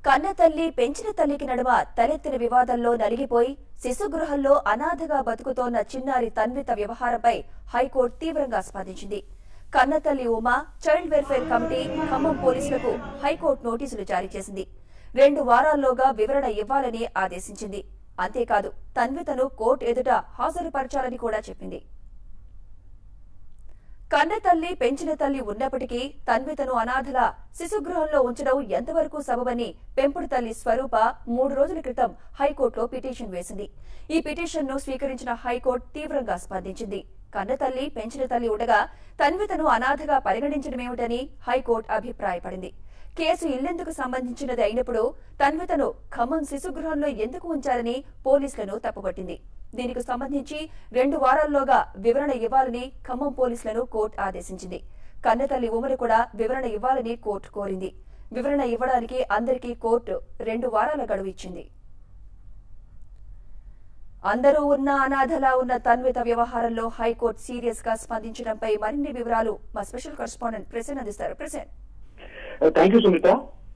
కన్న తల్లి పెంచిన తల్లికి నడుమ తలెత్తిన వివాదంలో నలిగిపోయి శిశుగృహంలో అనాథగా బతుకుతోన్న చిన్నారి తన్విత వ్యవహారంపై హైకోర్టు తీవ్రంగా స్పందించింది కన్న తల్లి Uma child welfare committee Khammam పోలీసులకు హైకోర్టు నోటీసులు జారీ చేసింది రెండు వారాల్లోగా వివరణ ఇవ్వాలని ఆదేశించింది అంతేకాదు తన్వితను కోర్టు ఎదుట హాజరుపరచాలని కూడా చెప్పింది కన్న తల్లి పెంచిన తల్లి ఉన్నప్పటికీ తన్వితను అనాథల శిశుగృహంలో ఉంచడం ఎంతవరకు సబబని పెంపుడు తల్లి స్వరూప మూడు రోజుల క్రితం హైకోర్టులో పిటిషన్ వేసింది ఈ పిటిషన్ ను స్వీకరించిన హైకోర్టు తీవ్రంగా స్పందించింది కన్న తల్లి పెంచిన తల్లి ఉండగా తన్వితను అనాథగా పరిగణించడమేమిటని హైకోర్టు అభిప్రాయపడింది కేసు ఇల్లెందుకు సంబంధించినది అయినప్పుడు తన్వితను ఖమ్మం శిశుగృహంలో ఎందుకు ఉంచారని పోలీసులను తప్పుపట్టింది దీనికి సంబంధించి రెండు వారాల్లోగా వివరణ ఇవ్వాలని ఖమ్మం పోలీసులను కోర్టు ఆదేశించింది కన్నతల్లి ఉమరు కూడా వివరణ ఇవ్వాలని కోర్టు కోరింది వివరణ ఇవ్వడానికి అందరికీ కోర్టు రెండు వారాల గడువు ఇచ్చింది అందరూ ఉన్న అనాథలా ఉన్న తన్విత వ్యవహారంలో హైకోర్టు సీరియస్ గా స్పందించడంపై మరిన్ని వివరాలు మా స్పెషల్ కరెస్పాండెంట్ ప్రసెన్ అందిస్తారు ప్రసెన్ థ్యాంక్ యూ సుమిత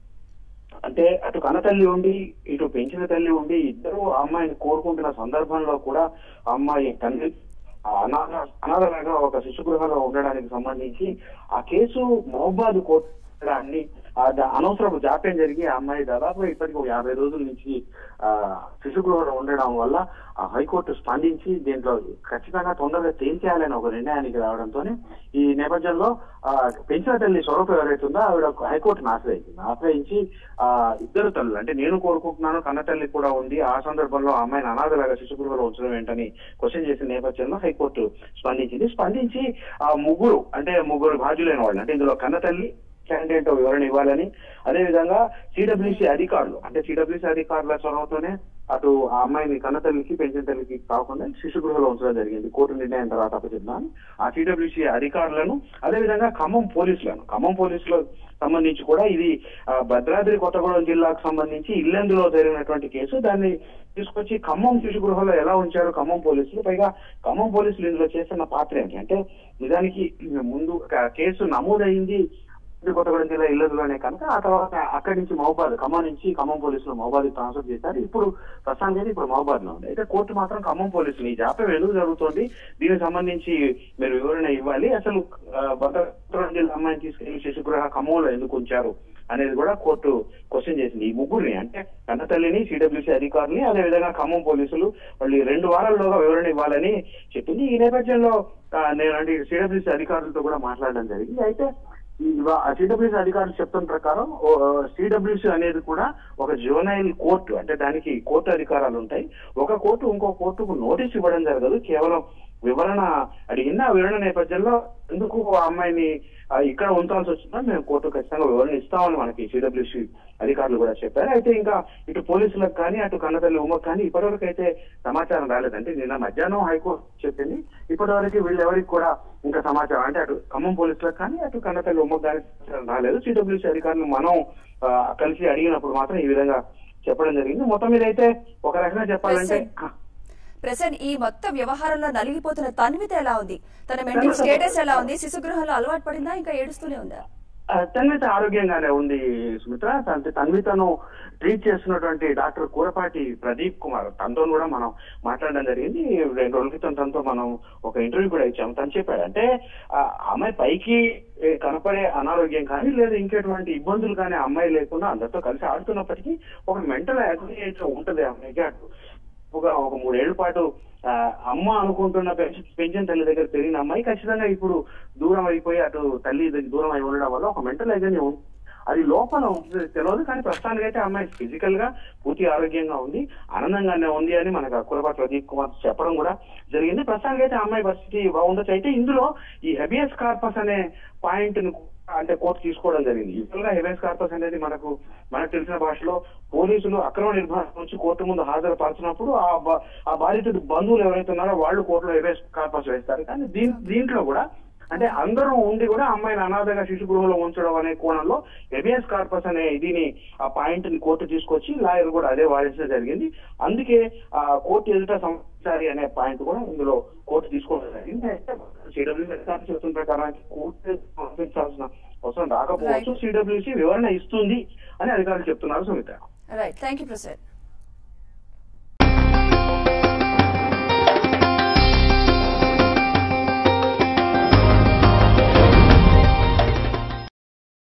అంటే అటు కన్న తల్లి ఉండి ఇటు పెంచిన తల్లి ఉండి ఇద్దరు ఆ అమ్మాయిని కోరుకుంటున్న సందర్భంలో కూడా ఆ అమ్మాయి తండ్రి ఆ అనాథ అనాథలాగా ఒక శిశుగృహంలో ఉండడానికి సంబంధించి ఆ కేసు మహబాద్ కోర్టు అన్ని ఆ ద- అనవసరపు జాప్యం జరిగి ఆ అమ్మాయి దాదాపు ఇప్పటికి ఒక యాభై రోజుల నుంచి ఆ శిశుగృహంలో ఉండడం వల్ల ఆ హైకోర్టు స్పందించి దీంట్లో ఖచ్చితంగా తొందరగా తేల్చేయాలని ఒక నిర్ణయానికి రావడంతో ఈ నేపథ్యంలో ఆ పెంచిన తల్లి స్వరూప ఎవరైతే ఉందో ఆవిడ హైకోర్టును ఆశ్రయించింది ఆశ్రయించి ఆ ఇద్దరు తల్లులు అంటే నేను కోరుకుంటున్నాను కన్న తల్లి కూడా ఉంది ఆ సందర్భంలో ఆ అమ్మాయిని అనాథలాగా శిశుగృహంలో ఉంచడం ఏంటని క్వశ్చన్ చేసిన నేపథ్యంలో హైకోర్టు స్పందించింది స్పందించి ఆ ముగ్గురు అంటే ముగ్గురు బాధ్యులైన వాళ్ళు అంటే ఇందులో కన్న తల్లి క్యాండిడేట్ వివరణ ఇవ్వాలని అదే విధంగా సిడబ్ల్యూసి అధికారులు అంటే సిడబ్ల్యూసి అధికారుల చొరవతోనే అటు ఆ అమ్మాయిని కన్న తల్లికి పెంచిన తల్లికి కాకుండా శిశు గృహంలో ఉంచడం జరిగింది కోర్టు నిర్ణయం తర్వాత అప్పచెప్పాను ఆ సిడబ్ల్యూసి అధికారులను అదే విధంగా ఖమ్మం పోలీసులను ఖమ్మం పోలీసుల సంబంధించి కూడా ఇది ఆ, భద్రాద్రి కొత్తగూడెం జిల్లాకు సంబంధించి ఇల్లెందులో జరిగినటువంటి కేసు దాన్ని తీసుకొచ్చి ఖమ్మం శిశు గృహంలో ఎలా ఉంచారు ఖమ్మం పోలీసులు పైగా ఖమ్మం పోలీసులు ఇందులో చేస్తున్న పాత్ర ఏంటి అంటే నిజానికి ముందు క- కేసు నమోదైంది ఇది కొత్తగూడెం జిల్లా ఇల్లదులోనే కనుక ఆ తర్వాత అక్కడి నుంచి మహబాద్ ఖమ్మం నుంచి ఖమ్మం పోలీసులు మహబాద్ ట్రాన్స్ఫర్ చేశారు ఇప్పుడు ప్రస్తుతానికి ఇప్పుడు మహబాద్ లో ఉంది అయితే కోర్టు మాత్రం ఖమ్మం పోలీసులు ఈ జాప్యం ఎందుకు జరుగుతోంది దీనికి సంబంధించి మీరు వివరణ ఇవ్వాలి అసలు ఆ, భద్రాద్రి జిల్లా అమ్మాయిని తీసుకెళ్లి శిశుగృహ ఖమ్మంలో ఎందుకు ఉంచారు అనేది కూడా కోర్టు క్వశ్చన్ చేసింది ఈ ముగ్గురిని అంటే కన్న తల్లిని సిడబ్ల్యూసీ అధికారులని అదే విధంగా ఖమ్మం పోలీసులు వాళ్ళు ఈ రెండు వారాల్లోగా వివరణ ఇవ్వాలని చెప్పింది ఈ నేపథ్యంలో ఆ, నేను అంటే సిడబ్ల్యూసీ అధికారులతో కూడా మాట్లాడడం జరిగింది అయితే సిడబ్ల్యూసీ అధికారులు చెప్తున్న ప్రకారం సిడబ్ల్యూసీ అనేది కూడా ఒక జోనైల్ కోర్టు అంటే దానికి కోర్టు అధికారాలు ఉంటాయి ఒక కోర్టు ఇంకో కోర్టుకు నోటీస్ ఇవ్వడం జరగదు కేవలం వివరణ అడిగింది ఆ వివరణ నేపథ్యంలో ఎందుకు ఆ అమ్మాయిని ఆ, ఇక్కడ ఉంచాల్సి వచ్చిందో మేము కోర్టు ఖచ్చితంగా వివరణ ఇస్తామని మనకి సిడబ్ల్యూసీ అధికారులు కూడా చెప్పారు అయితే ఇంకా ఇటు పోలీసులకు కానీ అటు కన్నతల్లి ఉమ్మకు కానీ ఇప్పటివరకు అయితే సమాచారం రాలేదంటే నిన్న మధ్యాహ్నం హైకోర్టు చెప్పింది ఇప్పటివరకు వీళ్ళెవరికి కూడా ఇంకా సమాచారం అంటే అటు ఖమ్మం పోలీసులకు కానీ అటు కన్నతల్లి ఉమ్మకు కానీ సమాచారం రాలేదు సిడబ్ల్యూసీ అధికారులు మనం ఆ, కలిసి అడిగినప్పుడు మాత్రం ఈ విధంగా చెప్పడం జరిగింది మొత్తం మీద అయితే ఒక రకంగా చెప్పాలంటే ఆ, ప్రసెంట్ ఈ మొత్తం వ్యవహారంలో నలిగిపోతున్న తన్విత ఎలా ఉంది తన మెంటల్ స్టేటస్ ఎలా ఉంది శిశుగృహంలో అలవాటు పడిందా ఇంకా ఏడుస్తూనే ఉందా ఆ, తన్విత ఆరోగ్యంగానే ఉంది సుమిత్ర అంటే తన్వితను ట్రీట్ చేస్తున్నటువంటి డాక్టర్ కూరపాటి ప్రదీప్ కుమార్ తనతో కూడా మనం మాట్లాడడం జరిగింది రెండు రోజుల క్రితం తనతో మనం ఒక ఇంటర్వ్యూ కూడా ఇచ్చాము తను చెప్పాడు అంటే ఆ అమ్మాయి పైకి ఏ, కనపడే అనారోగ్యం కానీ లేదా ఇంకెటువంటి ఇబ్బందులు కానీ ఆ అమ్మాయి లేకుండా అందరితో కలిసి ఆడుతున్నప్పటికీ ఒక మెంటల్ యాక్టివిటీ అయితే ఉంటది ఆ అమ్మాయికి అటు ఒక ఒక మూడేళ్ల పాటు ఆ, అమ్మ అనుకుంటున్న పెంచ- పెంచిన తల్లి దగ్గర పెరిగిన అమ్మాయి ఖచ్చితంగా ఇప్పుడు దూరం అయిపోయి అటు తల్లి దగ్గర దూరం అయి ఉండడం వల్ల ఒక మెంటల్ ఐజన్ అది లోపల ఉంటుంది తెలియదు కానీ ప్రస్తుతానికి అయితే అమ్మాయి ఫిజికల్ గా పూర్తి ఆరోగ్యంగా ఉంది ఆనందంగానే ఉంది అని మనకు కులపాటి ప్రదీప్ కుమార్ చెప్పడం కూడా జరిగింది ప్రస్తుతానికి అయితే ఆ అమ్మాయి పరిస్థితి బాగుండొచ్చు అయితే ఇందులో ఈ హెబియస్ కార్పస్ అనే పాయింట్ ను అంటే కోర్టు తీసుకోవడం జరిగింది యూజువల్ గా హెబియస్ కార్పస్ అనేది మనకు మనకు తెలిసిన భాషలో పోలీసులు అక్రమ నిర్మాణం నుంచి కోర్టు ముందు హాజరుపరిచినప్పుడు ఆ బ- ఆ బాధితుడు బంధువులు ఎవరైతే ఉన్నారో వాళ్ళు కోర్టులో హెబియస్ కార్పస్ వేస్తారు కానీ దీని దీంట్లో కూడా అంటే అందరూ ఉండి కూడా అమ్మాయిని అనాథగా శిశు గృహంలో ఉంచడం అనే కోణంలో హెబియస్ కార్పస్ అనే దీని ఆ పాయింట్ ని కోర్టు తీసుకొచ్చి లాయర్ కూడా అదే వాదించడం జరిగింది అందుకే ఆ కోర్టు ఎదుట సంసారి అనే పాయింట్ కూడా ఇందులో కోర్టు తీసుకోవడం జరిగింది అయితే సిడబ్ల్యూ అధికారులు చెప్తున్న ప్రకారం కోర్టు పంపించాల్సిన అవసరం రాకపోవచ్చు సిడబ్ల్యూసి వివరణ ఇస్తుంది అని అధికారులు చెప్తున్నారు Sumitha right thank you Prasad